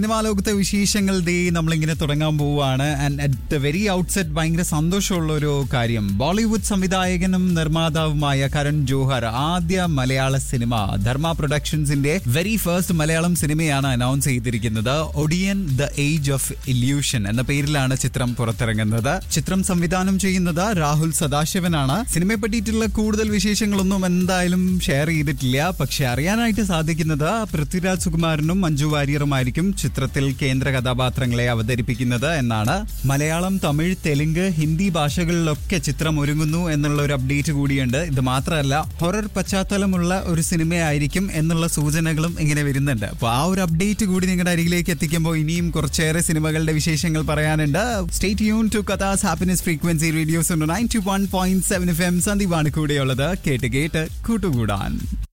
cinema ലോകത്തെ വിശേഷങ്ങൾ ദേ നമ്മളിങ്ങനെ തുടങ്ങാൻ പോവുകയാണ് and at the very outset ഭയങ്കര സന്തോഷമുള്ള ഒരു കാര്യം ബോളിവുഡ് സംവിധായകനും നിർമ്മാതാവുമായ കരൺ ജോഹർ ആദ്യ മലയാള സിനിമ ധർമ്മ പ്രൊഡക്ഷൻസിന്റെ വെരി ഫസ്റ്റ് മലയാളം സിനിമയാണ് അനൗൺസ് ചെയ്തിരിക്കുന്നത് Odiyan the age of illusion എന്ന പേരിലാണ് ചിത്രം പുറത്തിറങ്ങുന്നത് ചിത്രം സംവിധാനം ചെയ്യുന്നത് രാഹുൽ സദാശിവനാണ് സിനിമയെ പറ്റിയിട്ടുള്ള കൂടുതൽ വിശേഷങ്ങളൊന്നും എന്തായാലും ഷെയർ ചെയ്തിട്ടില്ല പക്ഷെ അറിയാനായിട്ട് സാധിക്കുന്നത് പൃഥ്വിരാജ് സുകുമാരനും മഞ്ജു വാര്യറുമായിരിക്കും ചിത്രത്തിൽ കേന്ദ്ര കഥാപാത്രങ്ങളെ അവതരിപ്പിക്കുന്നത് എന്നാണ് മലയാളം തമിഴ് തെലുങ്ക് ഹിന്ദി ഭാഷകളിലൊക്കെ ചിത്രം ഒരുങ്ങുന്നു എന്നുള്ള ഒരു അപ്ഡേറ്റ് കൂടിയുണ്ട് ഇത് മാത്രമല്ല ഹൊറർ പശ്ചാത്തലമുള്ള ഒരു സിനിമയായിരിക്കും എന്നുള്ള സൂചനകളും ഇങ്ങനെ വരുന്നുണ്ട് അപ്പോൾ ആ ഒരു അപ്ഡേറ്റ് കൂടി നിങ്ങളുടെ അരികിലേക്ക് എത്തിക്കുമ്പോൾ ഇനിയും കുറച്ചേറെ സിനിമകളുടെ വിശേഷങ്ങൾ പറയാനുണ്ട് സ്റ്റേറ്റ് യൂൺ ടു കഥാസ് happiness frequency radio's nine two one point seven F M സന്ദീപാണ് കൂടെയുള്ളത് കേട്ട് കേട്ട് കൂട്ടുകൂടാൻ